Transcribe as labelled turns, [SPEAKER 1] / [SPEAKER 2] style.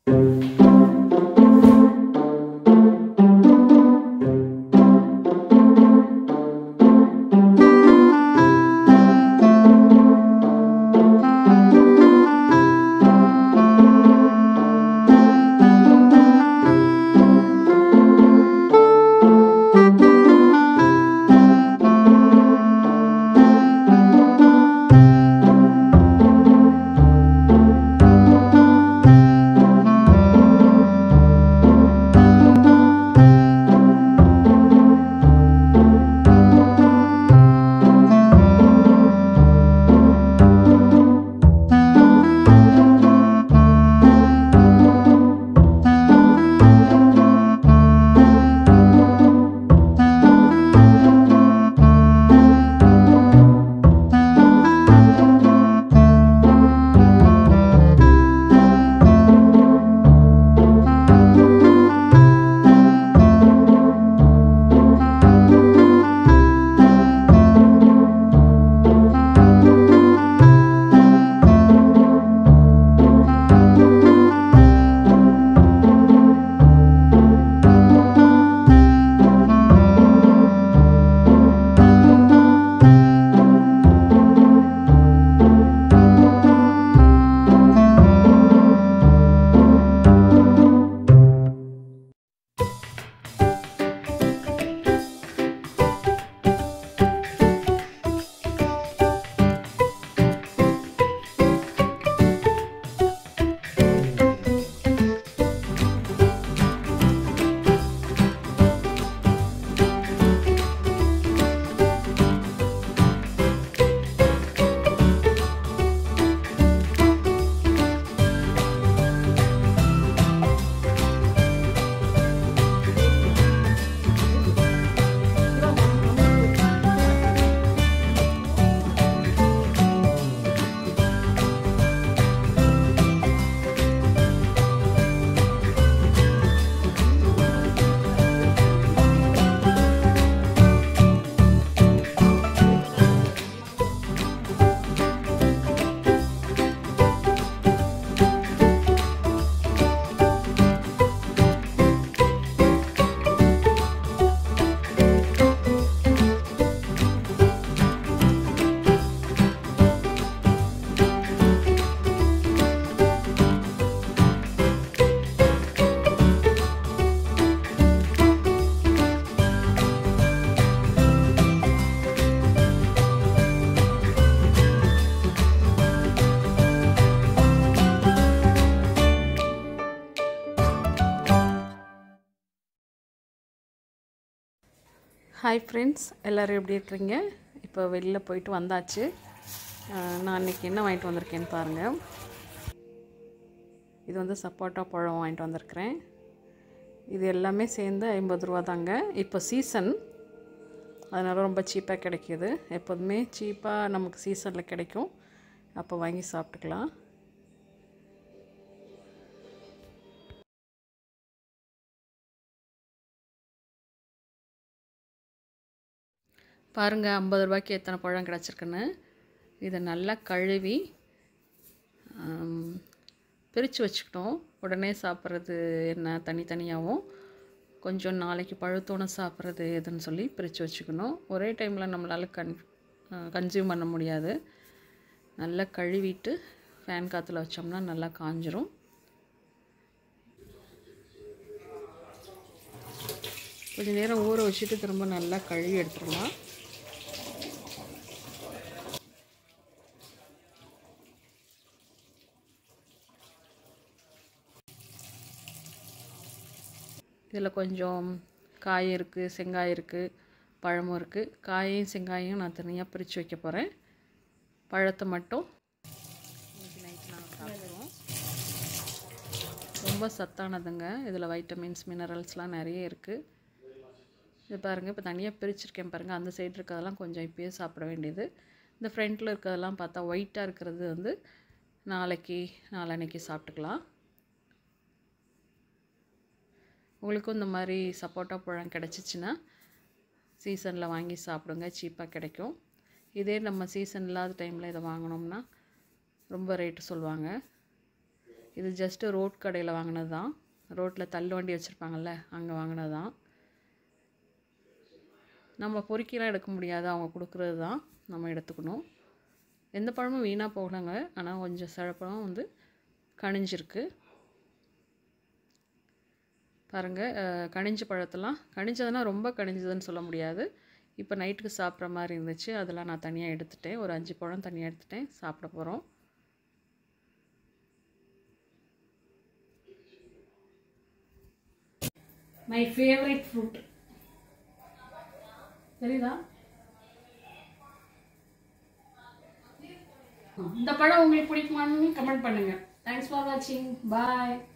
[SPEAKER 1] hi friends எல்லோரும் எப்படி இருக்கிறீங்க இப்போ வெளியில் போயிட்டு வந்தாச்சு அஹ் நான் இன்றைக்கி என்ன வாங்கிட்டு வந்திருக்கேன்னு பாருங்கள் இது வந்து சப்போட்டா பழம் வாங்கிட்டு வந்திருக்கிறேன் இது எல்லாமே சேர்ந்து ஐம்பது ரூபா தாங்க இப்போ சீசன் அதனால் ரொம்ப சீப்பாக கிடைக்கிது எப்போதுமே சீப்பாக நமக்கு சீசனில் கிடைக்கும் அப்போ வாங்கி சாப்பிட்டுக்கலாம் பாருங்கள் ஐம்பது ரூபாய்க்கு எத்தனை பழம் கிடச்சிருக்குன்னு இதை நல்லா கழுவி பிரித்து வச்சுக்கிட்டோம் உடனே சாப்பிட்றது என்ன தனித்தனியாகவும் கொஞ்சம் நாளைக்கு பழுத்தோன்னு சாப்பிட்றது எதுன்னு சொல்லி பிரித்து வச்சுக்கணும் ஒரே டைமில் நம்மளால் கன் கன்சியூம் பண்ண முடியாது நல்லா கழுவிட்டு ஃபேன் காற்றுல வச்சோம்னா நல்லா காஞ்சிரும் கொஞ்சம் நேரம் ஊற வச்சுட்டு திரும்ப நல்லா கழுவி எடுத்துடலாம் இதில் கொஞ்சம் காய் இருக்குது செங்காய் இருக்குது பழமும் இருக்குது காயையும் செங்காயும் நான் தனியாக பிரித்து வைக்க போகிறேன் பழத்தை மட்டும் இன்னைக்கு நைட் நாங்கள் சாப்பிடுவோம் ரொம்ப சத்தானதுங்க இதில் வைட்டமின்ஸ் மினரல்ஸ்லாம் நிறைய இருக்குது இது பாருங்கள் இப்போ தனியாக பிரிச்சிருக்கேன் பாருங்கள் அந்த சைடு இருக்கிறதெல்லாம் கொஞ்சம் இப்பயே சாப்பிட வேண்டியது இந்த ஃப்ரண்ட்டில் இருக்கிறதெல்லாம் பார்த்தா ஒயிட்டாக இருக்கிறது வந்து நாளைக்கு நாளன்னைக்கு சாப்பிட்டுக்கலாம் உங்களுக்கும் இந்த மாதிரி சப்போட்டா பழம் கிடச்சிச்சின்னா சீசனில் வாங்கி சாப்பிடுங்க சீப்பாக கிடைக்கும் இதே நம்ம சீசன் இல்லாத டைமில் இதை வாங்கினோம்னா ரொம்ப ரேட்டு சொல்லுவாங்க இது ஜஸ்ட்டு ரோட் கடையில் வாங்கினது தான் ரோட்டில் தள்ளு வண்டி வச்சுருப்பாங்கல்ல அங்கே வாங்கினது தான் நம்ம பொறுக்கிலாம் எடுக்க முடியாது அவங்க கொடுக்குறது தான் நம்ம எடுத்துக்கணும் எந்த பழமும் வீணாக போகலைங்க ஆனால் கொஞ்சம் சில பழம் வந்து கனிஞ்சிருக்கு பாருங்கள் அஹ், கனிஞ்ச பழத்தெல்லாம் கனிஞ்சதுன்னா ரொம்ப கனிஞ்சதுன்னு சொல்ல முடியாது இப்போ நைட்டுக்கு சாப்பிட்ற மாதிரி இருந்துச்சு அதெல்லாம் நான் தனியாக எடுத்துட்டேன் ஒரு அஞ்சு பழம் தனியாக எடுத்துட்டேன் சாப்பிட போகிறோம் மை ஃபேவரட் ஃப்ரூட் தெரியுதா இந்த படம் உங்களுக்கு பிடிக்குமான்னு கமெண்ட் பண்ணுங்க தேங்க்ஸ் ஃபார் வாட்சிங் பாய்